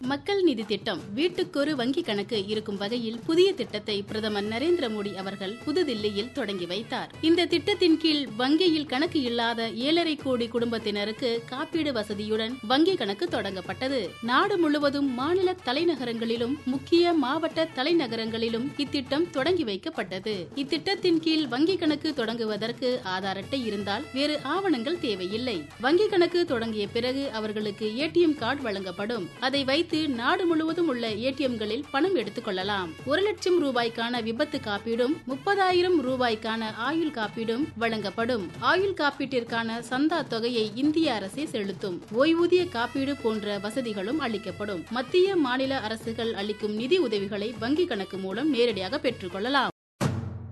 மக்கள் நிதி திட்டம் வீட்டுக்கொரு வங்கி கணக்கு இருக்கும் வகையில் புதிய திட்டத்தை பிரதமர் நரேந்திர மோடி அவர்கள் புதுதில்லியில் தொடங்கி வைத்தார் இந்த திட்டத்தின் கீழ் வங்கியில் கணக்கு இல்லாத ஏழரை கோடி குடும்பத்தினருக்கு காப்பீடு வசதியுடன் வங்கி கணக்கு தொடங்கப்பட்டது நாடு முழுவதும் மாநில தலைநகரங்களிலும் முக்கிய மாவட்ட தலைநகரங்களிலும் இத்திட்டம் தொடங்கி வைக்கப்பட்டது இத்திட்டத்தின் கீழ் வங்கி கணக்கு தொடங்குவதற்கு ஆதார் அட்டை இருந்தால் வேறு ஆவணங்கள் தேவையில்லை வங்கி கணக்கு தொடங்கிய பிறகு அவர்களுக்கு ஏடிஎம் கார்டு வழங்கப்படும் அதை வைத்து நாடு முழுவதும் உள்ள ஏடிஎம்களில் பணம் எடுத்துக் கொள்ளலாம் ஒரு லட்சம் ரூபாய்க்கான விபத்து காப்பீடும் முப்பதாயிரம் ரூபாய்க்கான ஆயுள் காப்பீடும் வழங்கப்படும் ஆயுள் காப்பீட்டிற்கான சந்தா தொகையை இந்திய அரசே செலுத்தும் ஓய்வூதிய காப்பீடு போன்ற வசதிகளும் அளிக்கப்படும் மத்திய மாநில அரசுகள் அளிக்கும் நிதி உதவிகளை வங்கி கணக்கு மூலம் நேரடியாக பெற்றுக் கொள்ளலாம்